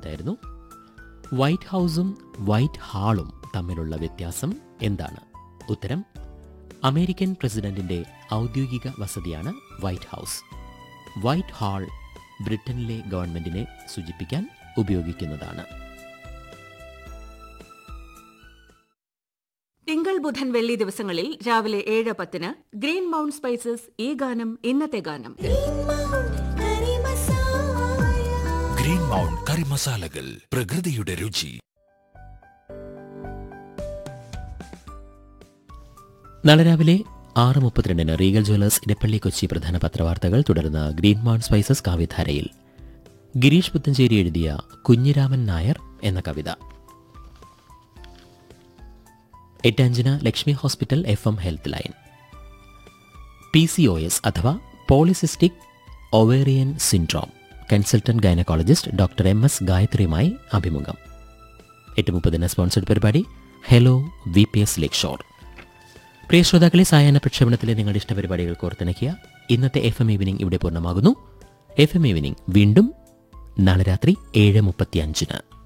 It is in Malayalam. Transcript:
ഇതായിരുന്നു വൈറ്റ് ഹൗസും വൈറ്റ് ഹാളും തമ്മിലുള്ള വ്യത്യാസം എന്താണ് ഉത്തരം അമേരിക്കൻ പ്രസിഡന്റിന്റെ ഔദ്യോഗിക വസതിയാണ് വൈറ്റ് ഹൗസ് വൈറ്റ് ഹാൾ ബ്രിട്ടനിലെ ഗവൺമെന്റിനെ സൂചിപ്പിക്കാൻ ഉപയോഗിക്കുന്നതാണ് തിങ്കൾ ബുധൻ വെള്ളി ദിവസങ്ങളിൽ രാവിലെ ഏഴ് പത്തിന് ഗ്രീൻ മൗണ്ട് സ്പൈസസ് ഈ ഗാനം ഇന്നത്തെ ഗാനം ഗ്രീൻ മൗണ്ട് കറി മസാലകൾ പ്രകൃതിയുടെ രുചി നാളെ രാവിലെ ആറ് മുപ്പത്തിരണ്ടിന് റീഗൽ ജ്വല്ലേഴ്സ് ഇടപ്പള്ളി കൊച്ചി പ്രധാന പത്രവാർത്തകൾ തുടർന്ന് ഗ്രീൻ മൗണ്ട് സ്പൈസസ് കാവ്യധാരയിൽ ഗിരീഷ് പുത്തഞ്ചേരി എഴുതിയ കുഞ്ഞിരാമൻ നായർ എന്ന കവിത എട്ടഞ്ചിന് Lakshmi hospital F M health line P C O S അഥവാ polycystic ovarian syndrome consultant gynaecologist doctor M S ഗായത്രിയുമായി അഭിമുഖം എട്ട് മുപ്പതിന് സ്പോൺസർഡ് പരിപാടി hello V P S Lakeshore പ്രിയ ശ്രോതാക്കളെ സായാഹ്ന പ്രക്ഷേപണത്തിലെ നിങ്ങളുടെ ഇഷ്ടപരിപാടികൾ കോർത്തിണക്കിയ ഇന്നത്തെ എഫ് എം ഈവനിംഗ് ഇവിടെ പൂർണ്ണമാകുന്നു എഫ് എം ഈവനിംഗ് വീണ്ടും നാളെ രാത്രി ഏഴ് മുപ്പത്തി അഞ്ചിന്